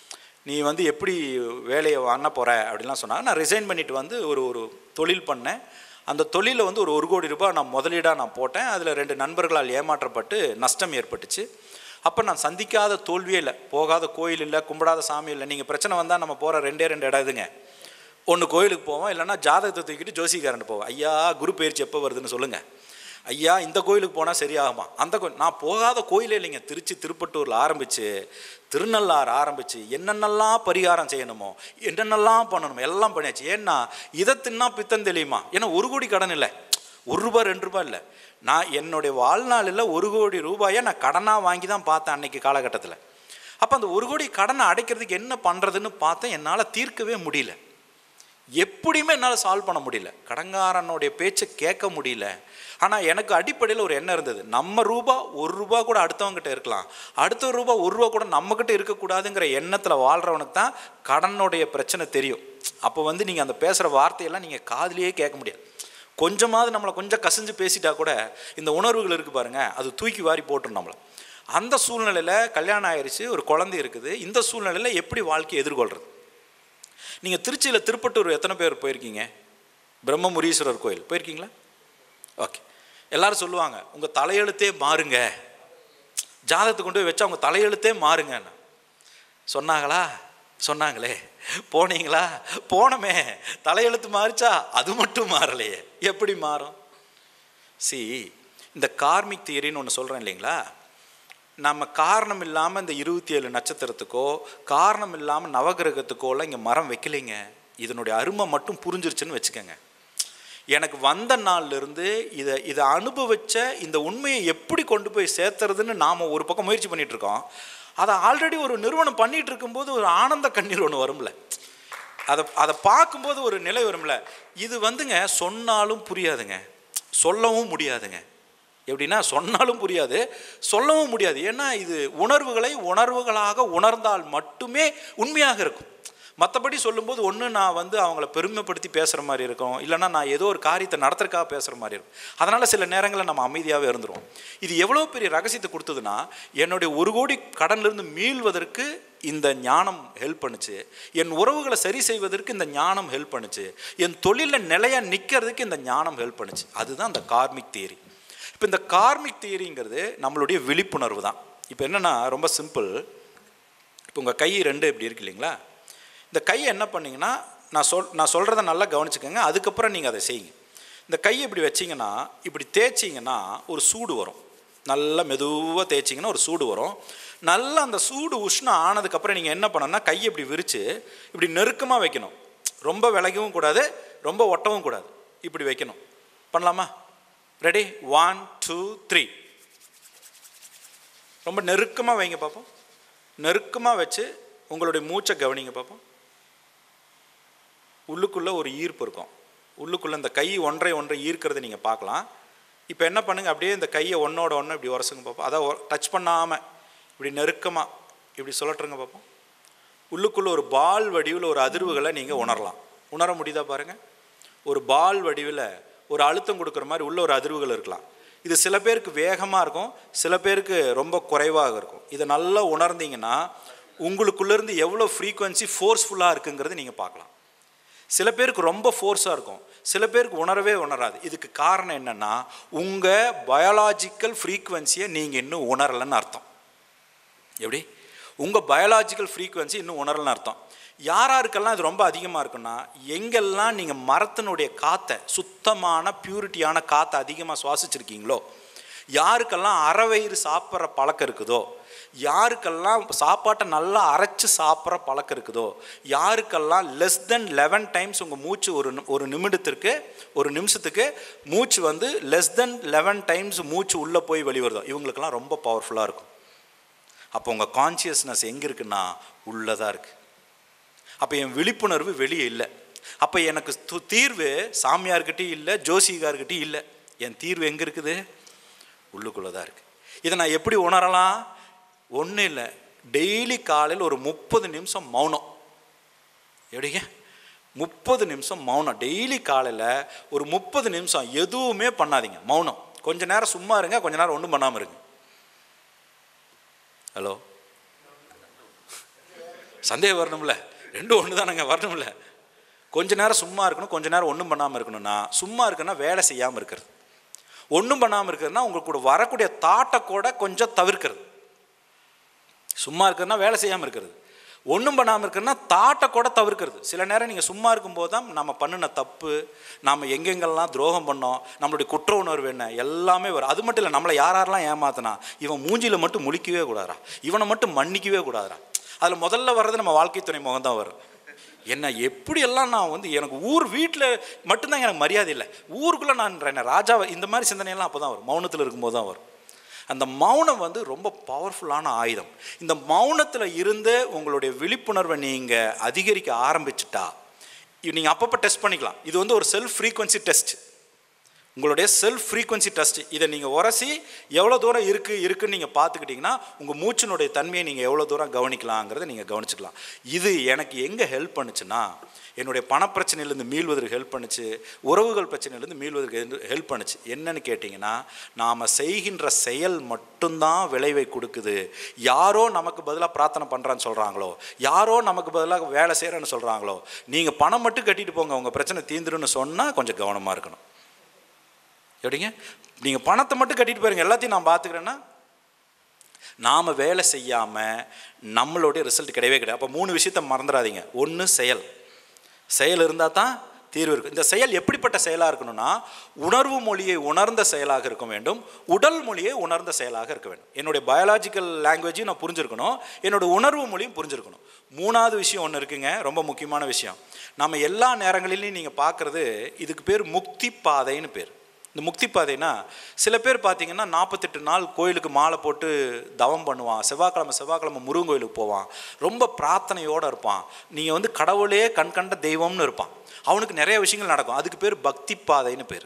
நீ வந்து எப்படி வேலையை பண்ண போகிற அப்படின்லாம் சொன்னாங்க நான் ரிசைன் பண்ணிட்டு வந்து ஒரு ஒரு தொழில் பண்ணேன் அந்த தொழிலில் வந்து ஒரு ஒரு கோடி ரூபாய் நான் முதலீடாக நான் போட்டேன் அதில் ரெண்டு நண்பர்களால் ஏமாற்றப்பட்டு நஷ்டம் ஏற்பட்டுச்சு அப்போ நான் சந்திக்காத தோல்வியே இல்லை போகாத கோயில் இல்லை கும்பிடாத சாமி இல்லை நீங்கள் பிரச்சனை வந்தால் நம்ம போகிற ரெண்டே ரெண்டு இடம் இதுங்க ஒன்று கோயிலுக்கு போவோம் இல்லைன்னா ஜாதகத்தை தூக்கிட்டு ஜோசிக்காரன் போவோம் ஐயா குரு பயிற்சி எப்போ வருதுன்னு சொல்லுங்கள் ஐயா இந்த கோயிலுக்கு போனால் சரியாகுமா அந்த கோயில் நான் போகாத கோயிலே இல்லைங்க திருச்சி திருப்பட்டூரில் ஆரம்பித்து திருநள்ளாறு ஆரம்பித்து என்னென்னலாம் பரிகாரம் செய்யணுமோ என்னென்னலாம் பண்ணணுமோ எல்லாம் பண்ணியாச்சு ஏன்னா இதை தின்னா பித்தம் தெளியுமா ஏன்னா ஒரு கோடி கடன் இல்லை ஒரு ரூபா ரெண்டு ரூபா இல்லை நான் என்னுடைய வாழ்நாளில் ஒரு கோடி ரூபாயை நான் கடனாக வாங்கி தான் பார்த்தேன் அன்னைக்கு காலகட்டத்தில் அப்போ அந்த ஒரு கோடி கடனை அடைக்கிறதுக்கு என்ன பண்ணுறதுன்னு பார்த்தேன் என்னால் தீர்க்கவே முடியல எப்படியுமே என்னால் சால்வ் பண்ண முடியல கடங்காரனுடைய பேச்சை கேட்க முடியல ஆனால் எனக்கு அடிப்படையில் ஒரு எண்ணம் இருந்தது நம்ம ரூபா ஒரு ரூபா கூட அடுத்தவங்ககிட்ட இருக்கலாம் அடுத்த ரூபா ஒரு ரூபா கூட நம்மக்கிட்ட இருக்கக்கூடாதுங்கிற எண்ணத்தில் வாழ்கிறவனுக்கு தான் கடனுடைய பிரச்சனை தெரியும் அப்போ வந்து நீங்கள் அந்த பேசுகிற வார்த்தையெல்லாம் நீங்கள் காதுலேயே கேட்க முடியாது கொஞ்சமாவது நம்மளை கொஞ்சம் கசிஞ்சு பேசிட்டா கூட இந்த உணர்வுகள் இருக்குது பாருங்கள் அது தூக்கி வாரி போட்டுரும் நம்மளை அந்த சூழ்நிலையில் கல்யாணம் ஆயிடுச்சு ஒரு குழந்தை இருக்குது இந்த சூழ்நிலையில் எப்படி வாழ்க்கையை எதிர்கொள்கிறது நீங்கள் திருச்சியில் திருப்பட்டூர் எத்தனை பேர் போயிருக்கீங்க பிரம்மமுரீஸ்வரர் கோயில் போயிருக்கீங்களா ஓகே எல்லாரும் சொல்லுவாங்க உங்கள் தலையெழுத்தே மாறுங்க ஜாதகத்தை கொண்டு போய் வச்சா உங்கள் தலையெழுத்தே மாறுங்கன்னு சொன்னாங்களா சொன்னாங்களே போனீங்களா போனமே தலையெழுத்து மாறிச்சா அது மட்டும் மாறலையே எப்படி மாறும் சி இந்த கார்மிக் தியரின்னு ஒன்று சொல்கிறேன் இல்லைங்களா நம்ம காரணம் இல்லாமல் இந்த இருபத்தி ஏழு நட்சத்திரத்துக்கோ காரணம் இல்லாமல் நவகிரகத்துக்கோலாம் இங்கே மரம் வைக்கலைங்க இதனுடைய அருமை மட்டும் புரிஞ்சிருச்சுன்னு வச்சுக்கோங்க எனக்கு வந்த நாள்லேருந்து இதை இதை அனுபவிச்ச இந்த உண்மையை எப்படி கொண்டு போய் சேர்த்துறதுன்னு நாம் ஒரு பக்கம் முயற்சி பண்ணிட்டு இருக்கோம் அதை ஆல்ரெடி ஒரு நிறுவனம் பண்ணிட்டு இருக்கும்போது ஒரு ஆனந்த கண்ணீர் ஒன்று வரும்ல அதை அதை பார்க்கும்போது ஒரு நிலை வரும்ல இது வந்துங்க சொன்னாலும் புரியாதுங்க சொல்லவும் முடியாதுங்க எப்படின்னா சொன்னாலும் புரியாது சொல்லவும் முடியாது ஏன்னா இது உணர்வுகளை உணர்வுகளாக உணர்ந்தால் மட்டுமே உண்மையாக இருக்கும் மற்றபடி சொல்லும்போது ஒன்று நான் வந்து அவங்கள பெருமைப்படுத்தி பேசுகிற மாதிரி இருக்கும் இல்லைன்னா நான் ஏதோ ஒரு காரியத்தை நடத்துறதுக்காக பேசுகிற மாதிரி இருக்கும் அதனால் சில நேரங்களில் நம்ம அமைதியாகவே இருந்துருவோம் இது எவ்வளோ பெரிய ரகசியத்தை கொடுத்ததுன்னா என்னுடைய ஒரு கோடி கடன்லேருந்து மீள்வதற்கு இந்த ஞானம் ஹெல்ப் பண்ணுச்சு என் உறவுகளை சரி செய்வதற்கு இந்த ஞானம் ஹெல்ப் பண்ணுச்சு என் தொழிலில் நிலையாக நிற்கிறதுக்கு இந்த ஞானம் ஹெல்ப் பண்ணுச்சு அதுதான் அந்த கார்மிக் தியரி இப்போ இந்த கார்மிக் தியரிங்கிறது நம்மளுடைய விழிப்புணர்வு தான் இப்போ என்னென்னா ரொம்ப சிம்பிள் இப்போ உங்கள் கை ரெண்டு இப்படி இருக்கு இல்லைங்களா இந்த கையை என்ன பண்ணிங்கன்னா நான் சொல் நான் சொல்கிறத நல்லா கவனிச்சுக்கோங்க அதுக்கப்புறம் நீங்கள் அதை செய்யுங்க இந்த கையை இப்படி வச்சிங்கன்னா இப்படி தேய்ச்சிங்கன்னா ஒரு சூடு வரும் நல்லா மெதுவாக தேய்ச்சிங்கன்னா ஒரு சூடு வரும் நல்லா அந்த சூடு உஷ்ணம் ஆனதுக்கப்புறம் நீங்கள் என்ன பண்ணணும்னா கையை இப்படி விரித்து இப்படி நெருக்கமாக வைக்கணும் ரொம்ப விலகவும் கூடாது ரொம்ப ஒட்டவும் கூடாது இப்படி வைக்கணும் பண்ணலாமா ரெடி ஒன் டூ த்ரீ ரொம்ப நெருக்கமாக வைங்க பார்ப்போம் நெருக்கமாக வச்சு உங்களுடைய மூச்சை கவனிங்க பார்ப்போம் உள்ளுக்குள்ளே ஒரு ஈர்ப்பு இருக்கும் உள்ளுக்குள்ளே இந்த கை ஒன்றை ஒன்றை ஈர்க்கிறத நீங்கள் பார்க்கலாம் இப்போ என்ன பண்ணுங்கள் அப்படியே இந்த கையை ஒன்றோட ஒன்று இப்படி உரசுங்க பார்ப்போம் அதான் டச் பண்ணாமல் இப்படி நெருக்கமாக இப்படி சொல்லட்டுருங்க பார்ப்போம் உள்ளுக்குள்ளே ஒரு பால் வடிவில் ஒரு அதிர்வுகளை நீங்கள் உணரலாம் உணர முடியுதா பாருங்கள் ஒரு பால் வடிவில் ஒரு அழுத்தம் கொடுக்குற மாதிரி உள்ள ஒரு அதிர்வுகள் இருக்கலாம் இது சில பேருக்கு வேகமாக இருக்கும் சில பேருக்கு ரொம்ப குறைவாக இருக்கும் இதை நல்லா உணர்ந்தீங்கன்னா உங்களுக்குள்ளேருந்து எவ்வளோ ஃப்ரீக்குவென்சி ஃபோர்ஸ்ஃபுல்லாக இருக்குங்கிறது நீங்கள் பார்க்கலாம் சில பேருக்கு ரொம்ப ஃபோர்ஸாக இருக்கும் சில பேருக்கு உணரவே உணராது இதுக்கு காரணம் என்னென்னா உங்கள் பயாலாஜிக்கல் ஃப்ரீக்குவென்சியை நீங்கள் இன்னும் உணரலைன்னு அர்த்தம் எப்படி உங்கள் பயாலாஜிக்கல் ஃப்ரீக்குவென்சி இன்னும் உணரலன்னு அர்த்தம் யாராருக்கெல்லாம் இது ரொம்ப அதிகமாக இருக்குன்னா எங்கெல்லாம் நீங்கள் மரத்தினுடைய காற்றை சுத்தமான பியூரிட்டியான காற்றை அதிகமாக சுவாசிச்சிருக்கீங்களோ யாருக்கெல்லாம் அறவயிறு சாப்பிட்ற பழக்கம் இருக்குதோ யாருக்கெல்லாம் சாப்பாட்டை நல்லா அரைச்சு சாப்பிட்ற பழக்கம் இருக்குதோ யாருக்கெல்லாம் லெஸ் தென் லெவன் டைம்ஸ் உங்கள் மூச்சு ஒரு நி- ஒரு நிமிடத்திற்கு ஒரு நிமிஷத்துக்கு மூச்சு வந்து லெஸ் தென் லெவன் டைம்ஸ் மூச்சு உள்ளே போய் வெளிவருதோ இவங்களுக்கெல்லாம் ரொம்ப பவர்ஃபுல்லாக இருக்கும் அப்போ உங்கள் கான்சியஸ்னஸ் எங்கே இருக்குன்னா உள்ளே தான் இருக்குது அப்போ என் விழிப்புணர்வு வெளியே இல்லை அப்போ எனக்கு து- தீர்வு சாமியார்கிட்டையும் இல்லை ஜோசிகார்கிட்டையும் இல்லை என் தீர்வு எங்கே இருக்குது உள்ளுக்குள்ளே தான் இருக்குது இதை நான் எப்படி உணரலாம் ஒன்றும் இல்லை டெய்லி காலையில் ஒரு முப்பது நிமிஷம் மௌனம் எப்படிங்க முப்பது நிமிஷம் மௌனம் டெய்லி காலையில் ஒரு முப்பது நிமிஷம் எதுவுமே பண்ணாதீங்க மௌனம் கொஞ்ச நேரம் சும்மா இருங்க கொஞ்ச நேரம் ஒன்றும் பண்ணாமல் இருங்க ஹலோ சந்தேகம் வரணும்ல ரெண்டும் ஒன்று தானங்க வரணும்ல கொஞ்ச நேரம் சும்மா இருக்கணும் கொஞ்ச நேரம் ஒன்றும் பண்ணாமல் இருக்கணும்னா சும்மா இருக்குன்னா வேலை செய்யாமல் இருக்கிறது ஒன்றும் பண்ணாமல் இருக்கிறதுனா உங்களுக்கு கூட வரக்கூடிய தாட்டை கூட கொஞ்சம் தவிர்க்கிறது சும்மா இருக்கிறதுனா வேலை செய்யாமல் இருக்கிறது ஒன்றும் பண்ணாமல் இருக்கிறதுனா தாட்டை கூட தவிர்க்கிறது சில நேரம் நீங்கள் சும்மா இருக்கும்போது தான் நம்ம பண்ணின தப்பு நாம் எங்கெங்கெல்லாம் துரோகம் பண்ணோம் நம்மளுடைய குற்ற உணர்வு என்ன எல்லாமே வரும் அது மட்டும் இல்லை நம்மளை யார் யாரெல்லாம் ஏமாத்தினா இவன் மூஞ்சியில் மட்டும் முழிக்கவே கூடாதுடா இவனை மட்டும் மன்னிக்கவே கூடாதுடா அதில் முதல்ல வர்றது நம்ம வாழ்க்கை துணை முகம் தான் வரும் என்ன எப்படியெல்லாம் நான் வந்து எனக்கு ஊர் வீட்டில் மட்டும்தான் எனக்கு மரியாதை இல்லை ஊருக்குள்ளே நான் என்ன ராஜாவை இந்த மாதிரி சிந்தனையெல்லாம் அப்போ தான் வரும் மௌனத்தில் இருக்கும்போது தான் வரும் அந்த மௌனம் வந்து ரொம்ப பவர்ஃபுல்லான ஆயுதம் இந்த மௌனத்தில் இருந்து உங்களுடைய விழிப்புணர்வை நீங்கள் அதிகரிக்க ஆரம்பிச்சிட்டா நீங்கள் அப்பப்போ டெஸ்ட் பண்ணிக்கலாம் இது வந்து ஒரு செல்ஃப் ஃப்ரீக்வன்சி டெஸ்ட் உங்களுடைய செல்ஃப் ஃப்ரீக்வன்சி டெஸ்ட் இதை நீங்கள் உரசி எவ்வளோ தூரம் இருக்குது இருக்குன்னு நீங்கள் பார்த்துக்கிட்டிங்கன்னா உங்கள் மூச்சினுடைய தன்மையை நீங்கள் எவ்வளோ தூரம் கவனிக்கலாங்கிறத நீங்கள் கவனிச்சுக்கலாம் இது எனக்கு எங்கே ஹெல்ப் பண்ணுச்சுன்னா என்னுடைய பணப்பிரச்சனையிலேருந்து மீள்வதற்கு ஹெல்ப் பண்ணுச்சு உறவுகள் பிரச்சனையிலேருந்து மீள்வதற்கு ஹெல்ப் பண்ணுச்சு என்னன்னு கேட்டிங்கன்னா நாம் செய்கின்ற செயல் மட்டும்தான் விளைவை கொடுக்குது யாரோ நமக்கு பதிலாக பிரார்த்தனை பண்ணுறான்னு சொல்கிறாங்களோ யாரோ நமக்கு பதிலாக வேலை செய்கிறேன்னு சொல்கிறாங்களோ நீங்கள் பணம் மட்டும் கட்டிட்டு போங்க உங்கள் பிரச்சனை தீந்துருன்னு சொன்னால் கொஞ்சம் கவனமாக இருக்கணும் எப்படிங்க நீங்கள் பணத்தை மட்டும் கட்டிட்டு போயிருங்க எல்லாத்தையும் நான் பார்த்துக்கிறேன்னா நாம் வேலை செய்யாமல் நம்மளுடைய ரிசல்ட் கிடையவே கிடையாது அப்போ மூணு விஷயத்த மறந்துடாதீங்க ஒன்று செயல் செயல் இருந்தால் தான் தீர்வு இருக்கும் இந்த செயல் எப்படிப்பட்ட செயலாக இருக்கணும்னா உணர்வு மொழியை உணர்ந்த செயலாக இருக்க வேண்டும் உடல் மொழியை உணர்ந்த செயலாக இருக்க வேண்டும் என்னுடைய பயாலாஜிக்கல் லாங்குவேஜையும் நான் புரிஞ்சிருக்கணும் என்னோட உணர்வு மொழியும் புரிஞ்சிருக்கணும் மூணாவது விஷயம் ஒன்று இருக்குங்க ரொம்ப முக்கியமான விஷயம் நம்ம எல்லா நேரங்களிலையும் நீங்கள் பார்க்குறது இதுக்கு பேர் முக்தி பாதைன்னு பேர் இந்த முக்தி பாதைனா சில பேர் பார்த்தீங்கன்னா நாற்பத்தெட்டு நாள் கோயிலுக்கு மாலை போட்டு தவம் பண்ணுவான் செவ்வாய்க்கிழமை செவ்வாய்க்கிழமை முருகன் கோயிலுக்கு போவான் ரொம்ப பிரார்த்தனையோடு இருப்பான் நீங்கள் வந்து கடவுளே கண் கண்ட தெய்வம்னு இருப்பான் அவனுக்கு நிறைய விஷயங்கள் நடக்கும் அதுக்கு பேர் பக்தி பாதைன்னு பேர்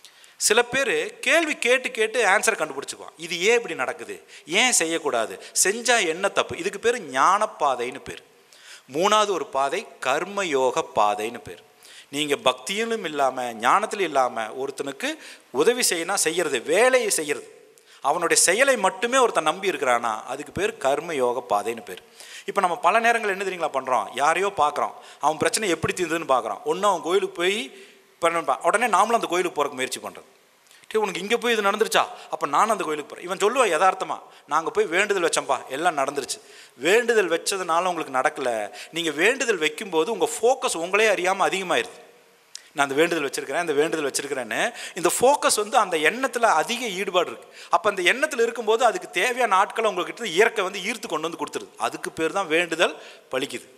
சில பேர் கேள்வி கேட்டு கேட்டு ஆன்சர் கண்டுபிடிச்சிக்குவான் இது ஏன் இப்படி நடக்குது ஏன் செய்யக்கூடாது செஞ்சால் என்ன தப்பு இதுக்கு பேர் ஞானப்பாதைன்னு பேர் மூணாவது ஒரு பாதை கர்மயோக பாதைன்னு பேர் நீங்கள் பக்தியிலும் இல்லாமல் ஞானத்திலும் இல்லாமல் ஒருத்தனுக்கு உதவி செய்யணும் செய்கிறது வேலையை செய்கிறது அவனுடைய செயலை மட்டுமே ஒருத்தன் நம்பி இருக்கிறானா அதுக்கு பேர் கர்ம யோக பாதைன்னு பேர் இப்போ நம்ம பல நேரங்கள் என்ன தெரியுங்களா பண்ணுறோம் யாரையோ பார்க்குறோம் அவன் பிரச்சனை எப்படி தீர்ந்ததுன்னு பார்க்குறோம் ஒன்று அவன் கோயிலுக்கு போய் பண்ண உடனே நாமளும் அந்த கோயிலுக்கு போகிறக்கு முயற்சி பண்ணுறது டே உனக்கு இங்கே போய் இது நடந்துருச்சா அப்போ நானும் அந்த கோயிலுக்கு போகிறேன் இவன் சொல்லுவான் யதார்த்தமா நாங்கள் போய் வேண்டுதல் வச்சோம்ப்பா எல்லாம் நடந்துருச்சு வேண்டுதல் வச்சதுனால உங்களுக்கு நடக்கலை நீங்கள் வேண்டுதல் வைக்கும்போது உங்கள் ஃபோக்கஸ் உங்களே அறியாமல் அதிகமாயிருது நான் அந்த வேண்டுதல் வச்சிருக்கிறேன் அந்த வேண்டுதல் வச்சிருக்கிறேன்னு இந்த ஃபோக்கஸ் வந்து அந்த எண்ணத்தில் அதிக ஈடுபாடு இருக்குது அப்போ அந்த எண்ணத்தில் இருக்கும்போது அதுக்கு தேவையான ஆட்களை உங்கள்கிட்ட இயற்கை வந்து ஈர்த்து கொண்டு வந்து கொடுத்துருது அதுக்கு பேர் தான் வேண்டுதல் பலிக்குது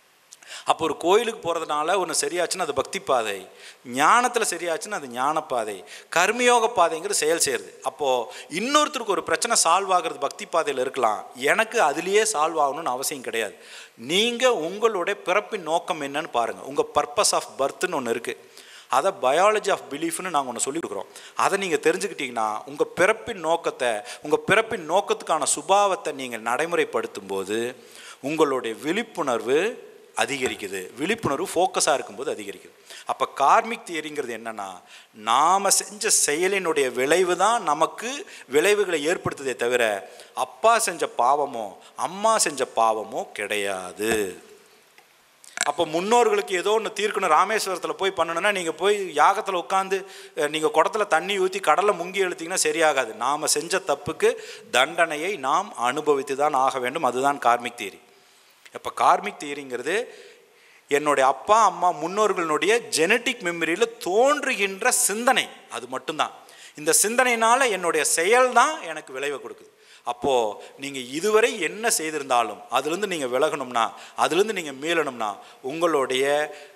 அப்போ ஒரு கோயிலுக்கு போகிறதுனால ஒன்று சரியாச்சுன்னா அது பக்தி பாதை ஞானத்தில் சரியாச்சுன்னா அது ஞானப்பாதை கர்மயோக பாதைங்கிறது செயல் செய்கிறது அப்போது இன்னொருத்தருக்கு ஒரு பிரச்சனை சால்வ் ஆகிறது பக்தி பாதையில் இருக்கலாம் எனக்கு அதுலேயே சால்வ் ஆகணும்னு அவசியம் கிடையாது நீங்கள் உங்களுடைய பிறப்பின் நோக்கம் என்னன்னு பாருங்கள் உங்கள் பர்பஸ் ஆஃப் பர்த்னு ஒன்று இருக்குது அதை பயாலஜி ஆஃப் பிலீஃப்னு நாங்கள் ஒன்று சொல்லிக் கொடுக்குறோம் அதை நீங்கள் தெரிஞ்சுக்கிட்டீங்கன்னா உங்கள் பிறப்பின் நோக்கத்தை உங்கள் பிறப்பின் நோக்கத்துக்கான சுபாவத்தை நீங்கள் நடைமுறைப்படுத்தும் போது உங்களுடைய விழிப்புணர்வு அதிகரிக்குது விழிப்புணர்வு ஃபோக்கஸாக இருக்கும்போது அதிகரிக்குது அப்போ கார்மிக் தியரிங்கிறது என்னென்னா நாம் செஞ்ச செயலினுடைய விளைவு தான் நமக்கு விளைவுகளை ஏற்படுத்துதே தவிர அப்பா செஞ்ச பாவமோ அம்மா செஞ்ச பாவமோ கிடையாது அப்போ முன்னோர்களுக்கு ஏதோ ஒன்று தீர்க்கணும் ராமேஸ்வரத்தில் போய் பண்ணணும்னா நீங்கள் போய் யாகத்தில் உட்காந்து நீங்கள் குடத்துல தண்ணி ஊற்றி கடலில் முங்கி எழுத்திங்கன்னா சரியாகாது நாம் செஞ்ச தப்புக்கு தண்டனையை நாம் அனுபவித்து தான் ஆக வேண்டும் அதுதான் கார்மிக் தியரி இப்போ கார்மிக் தியரிங்கிறது என்னுடைய அப்பா அம்மா முன்னோர்களுடைய ஜெனட்டிக் மெமரியில் தோன்றுகின்ற சிந்தனை அது மட்டும்தான் இந்த சிந்தனையினால் என்னுடைய செயல் தான் எனக்கு விளைவை கொடுக்குது அப்போது நீங்கள் இதுவரை என்ன செய்திருந்தாலும் அதுலேருந்து நீங்கள் விலகணும்னா அதுலேருந்து நீங்கள் மீளணும்னா உங்களுடைய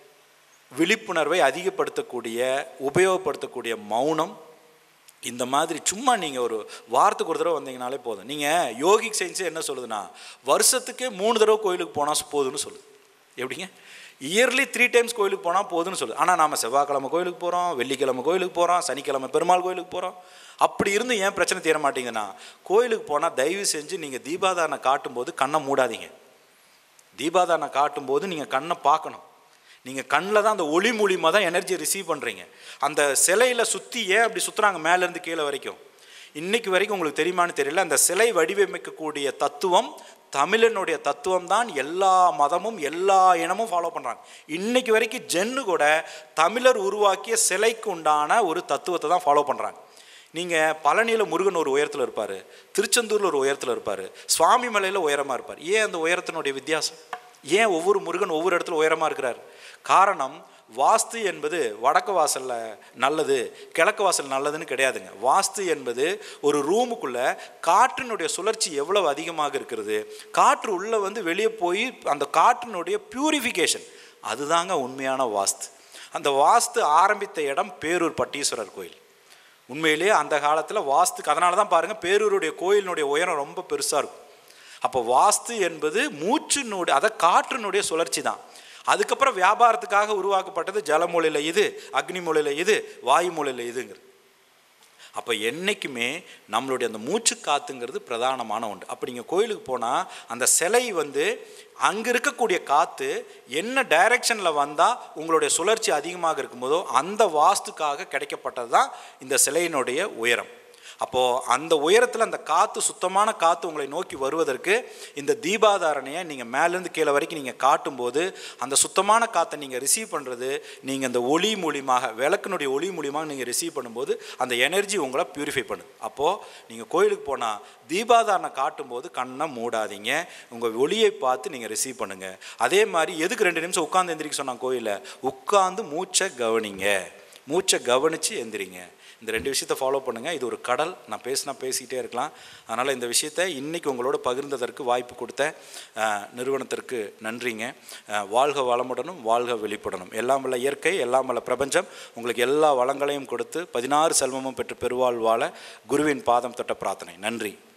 விழிப்புணர்வை அதிகப்படுத்தக்கூடிய உபயோகப்படுத்தக்கூடிய மௌனம் இந்த மாதிரி சும்மா நீங்கள் ஒரு வாரத்துக்கு ஒரு தடவை வந்தீங்கனாலே போதும் நீங்கள் யோகிக் சயின்ஸே என்ன சொல்லுதுன்னா வருஷத்துக்கே மூணு தடவை கோயிலுக்கு போனால் போதும்னு சொல்லுது எப்படிங்க இயர்லி த்ரீ டைம்ஸ் கோயிலுக்கு போனால் போதும்னு சொல்லுது ஆனால் நாம் செவ்வாய்க்கிழமை கோயிலுக்கு போகிறோம் வெள்ளிக்கிழமை கோயிலுக்கு போகிறோம் சனிக்கிழமை பெருமாள் கோயிலுக்கு போகிறோம் அப்படி இருந்து ஏன் பிரச்சனை தீர மாட்டீங்கன்னா கோயிலுக்கு போனால் தயவு செஞ்சு நீங்கள் தீபாதாரணை காட்டும்போது கண்ணை மூடாதீங்க தீபாதாரணை காட்டும்போது நீங்கள் கண்ணை பார்க்கணும் நீங்கள் கண்ணில் தான் அந்த ஒளி மூலியமாக தான் எனர்ஜியை ரிசீவ் பண்ணுறீங்க அந்த சிலையில் சுற்றி ஏன் அப்படி சுற்றுறாங்க மேலேருந்து கீழே வரைக்கும் இன்னைக்கு வரைக்கும் உங்களுக்கு தெரியுமான்னு தெரியல அந்த சிலை வடிவமைக்கக்கூடிய தத்துவம் தமிழனுடைய தத்துவம் தான் எல்லா மதமும் எல்லா இனமும் ஃபாலோ பண்ணுறாங்க இன்னைக்கு வரைக்கும் ஜென்னு கூட தமிழர் உருவாக்கிய சிலைக்கு உண்டான ஒரு தத்துவத்தை தான் ஃபாலோ பண்ணுறாங்க நீங்கள் பழனியில் முருகன் ஒரு உயரத்தில் இருப்பார் திருச்செந்தூரில் ஒரு உயரத்தில் இருப்பார் சுவாமி மலையில் உயரமாக இருப்பார் ஏன் அந்த உயரத்தினுடைய வித்தியாசம் ஏன் ஒவ்வொரு முருகன் ஒவ்வொரு இடத்துல உயரமாக இருக்கிறார் காரணம் வாஸ்து என்பது வடக்கு வாசலில் நல்லது கிழக்கு வாசல் நல்லதுன்னு கிடையாதுங்க வாஸ்து என்பது ஒரு ரூமுக்குள்ளே காற்றினுடைய சுழற்சி எவ்வளவு அதிகமாக இருக்கிறது காற்று உள்ளே வந்து வெளியே போய் அந்த காற்றினுடைய பியூரிஃபிகேஷன் அதுதாங்க உண்மையான வாஸ்து அந்த வாஸ்து ஆரம்பித்த இடம் பேரூர் பட்டீஸ்வரர் கோயில் உண்மையிலேயே அந்த காலத்தில் வாஸ்துக்கு அதனால தான் பாருங்கள் பேரூருடைய கோயிலினுடைய உயரம் ரொம்ப பெருசாக இருக்கும் அப்போ வாஸ்து என்பது மூச்சினுடைய அதை காற்றினுடைய சுழற்சி தான் அதுக்கப்புறம் வியாபாரத்துக்காக உருவாக்கப்பட்டது ஜலமூலையில் இது அக்னி மூலையில் இது வாயு மூலையில் இதுங்கிறது அப்போ என்றைக்குமே நம்மளுடைய அந்த மூச்சு காத்துங்கிறது பிரதானமான ஒன்று அப்போ நீங்கள் கோயிலுக்கு போனால் அந்த சிலை வந்து அங்கே இருக்கக்கூடிய காற்று என்ன டைரக்ஷனில் வந்தால் உங்களுடைய சுழற்சி அதிகமாக இருக்கும்போதோ அந்த வாஸ்துக்காக கிடைக்கப்பட்டது தான் இந்த சிலையினுடைய உயரம் அப்போது அந்த உயரத்தில் அந்த காற்று சுத்தமான காற்று உங்களை நோக்கி வருவதற்கு இந்த தீபாதாரணையை நீங்கள் மேலேருந்து கீழே வரைக்கும் நீங்கள் காட்டும்போது அந்த சுத்தமான காற்றை நீங்கள் ரிசீவ் பண்ணுறது நீங்கள் அந்த ஒளி மூலியமாக விளக்கினுடைய ஒளி மூலியமாக நீங்கள் ரிசீவ் பண்ணும்போது அந்த எனர்ஜி உங்களை பியூரிஃபை பண்ணுது அப்போது நீங்கள் கோயிலுக்கு போனால் தீபாதாரணை காட்டும்போது கண்ணை மூடாதீங்க உங்கள் ஒளியை பார்த்து நீங்கள் ரிசீவ் பண்ணுங்கள் அதே மாதிரி எதுக்கு ரெண்டு நிமிஷம் உட்காந்து எந்திரிக்க சொன்னாங்க கோயிலில் உட்காந்து மூச்சை கவனிங்க மூச்சை கவனித்து எந்திரிங்க இந்த ரெண்டு விஷயத்தை ஃபாலோ பண்ணுங்கள் இது ஒரு கடல் நான் பேசினா பேசிக்கிட்டே இருக்கலாம் அதனால் இந்த விஷயத்தை இன்றைக்கி உங்களோட பகிர்ந்ததற்கு வாய்ப்பு கொடுத்த அஹ், நிறுவனத்திற்கு நன்றிங்க அஹ், வாழ்க வளமுடனும் வாழ்க வெளிப்படணும் எல்லாம் வல்ல இயற்கை எல்லாம் வல்ல பிரபஞ்சம் உங்களுக்கு எல்லா வளங்களையும் கொடுத்து பதினாறு செல்வமும் பெற்று பெருவாழ் வாழ குருவின் பாதம் தொட்ட பிரார்த்தனை நன்றி